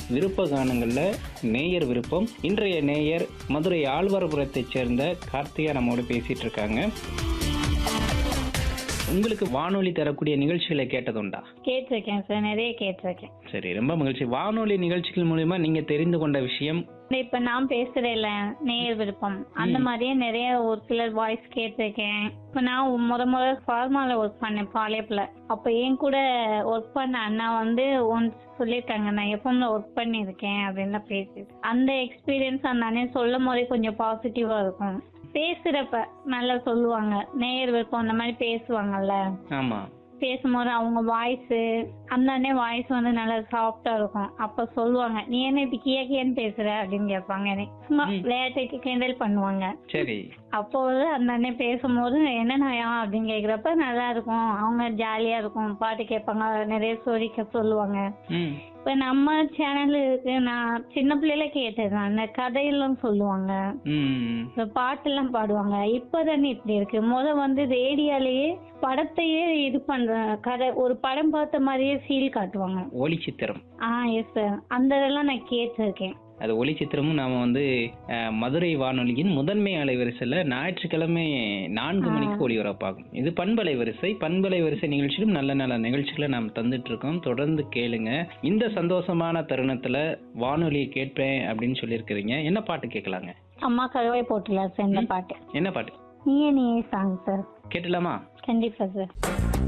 விருப்ப கானங்கள்ல நேயர் விருப்பம் இன்றைய நேயர் மதுரை ஆழ்வார்புரத்தைச் சேர்ந்த கார்த்திகா நம்மோடு பேசிட்டு இருக்காங்க உங்களுக்கு வானொலி தரக்கூடிய நிகழ்ச்சிகளை கேட்டதுண்டா கேட்டிருக்கேன் சார் நிறைய கேட்டிருக்கேன் சரி ரொம்ப மகிழ்ச்சி வானொலி நிகழ்ச்சிகள் மூலியமா நீங்க தெரிந்து கொண்ட விஷயம் இப்ப நான் பேசுறேன்ல நேயர் விருப்பம் அந்த மாதிரியே நிறைய ஒரு சிலர் வாய்ஸ் கேட்டிருக்கேன் இப்ப நான் முத முத ஃபார்மால ஒர்க் பண்ணேன் பாளையப்புல அப்ப என் கூட ஒர்க் பண்ண அண்ணா வந்து ஒன்ஸ் சொல்லியிருக்காங்க நான் எஃப்எம்ல ஒர்க் பண்ணியிருக்கேன் அப்படின்னு பேசி அந்த எக்ஸ்பீரியன்ஸ் அந்த அண்ணன் சொல்லும் போதே கொஞ்சம் பாசிட்டிவா இருக்கும் பேசுறப்ப நல்லா சொல்லுவாங்க நேயர் விருப்பம் அந்த மாதிரி பேசுவாங்கல்ல ஆமா பேசும்போது அவங்க வாய்ஸ் அந்த அண்ணே வாய்ஸ் வந்து நல்லா சாஃப்டா இருக்கும் அப்ப சொல்லுவாங்க நீ என்ன இப்படி கிய கியன்னு பேசுற அப்படின்னு கேட்பாங்க எனக்கு சும்மா விளையாட்டுக்கு கிண்டல் பண்ணுவாங்க சரி அப்போ வந்து அந்த அண்ணன் பேசும்போது என்ன நாயா அப்படின்னு கேக்குறப்ப நல்லா இருக்கும் அவங்க ஜாலியா இருக்கும் பாட்டு கேட்பாங்க நிறைய ஸ்டோரி சொல்லுவாங்க ம் இப்ப நம்ம சேனல் இருக்கு நான் சின்ன பிள்ளையில கேட்டது அந்த கதையெல்லாம் சொல்லுவாங்க ம் இப்ப பாட்டெல்லாம் பாடுவாங்க இப்பதானே இப்படி இருக்கு முத வந்து ரேடியோலயே படத்தையே இது பண்ற கதை ஒரு படம் பார்த்த மாதிரியே ஃபீல் காட்டுவாங்க ஒளி சித்திரம் ஆ எஸ் சார் அந்த இதெல்லாம் நான் கேட்டிருக்கேன் அது ஒளி சித்திரமும் நாம வந்து அஹ், மதுரை வானொலியின் முதன்மை அலைவரிசையில் ஞாயிற்றுக்கிழமை நான்கு மணிக்கு ஒளிபரப்பாகும் இது பண்பலை வரிசை பண்பலை வரிசை நிகழ்ச்சியிலும் நல்ல நல்ல நிகழ்ச்சிகளை நாம் தந்துட்டு இருக்கோம் தொடர்ந்து கேளுங்க இந்த சந்தோஷமான தருணத்துல வானொலியை கேட்பேன் அப்படின்னு சொல்லியிருக்கிறீங்க என்ன பாட்டு கேட்கலாங்க அம்மா கருவை போட்டுல சார் இந்த பாட்டு என்ன பாட்டு நீயே நீயே சாங் சார் கேட்டலாமா கண்டிப்பா சார்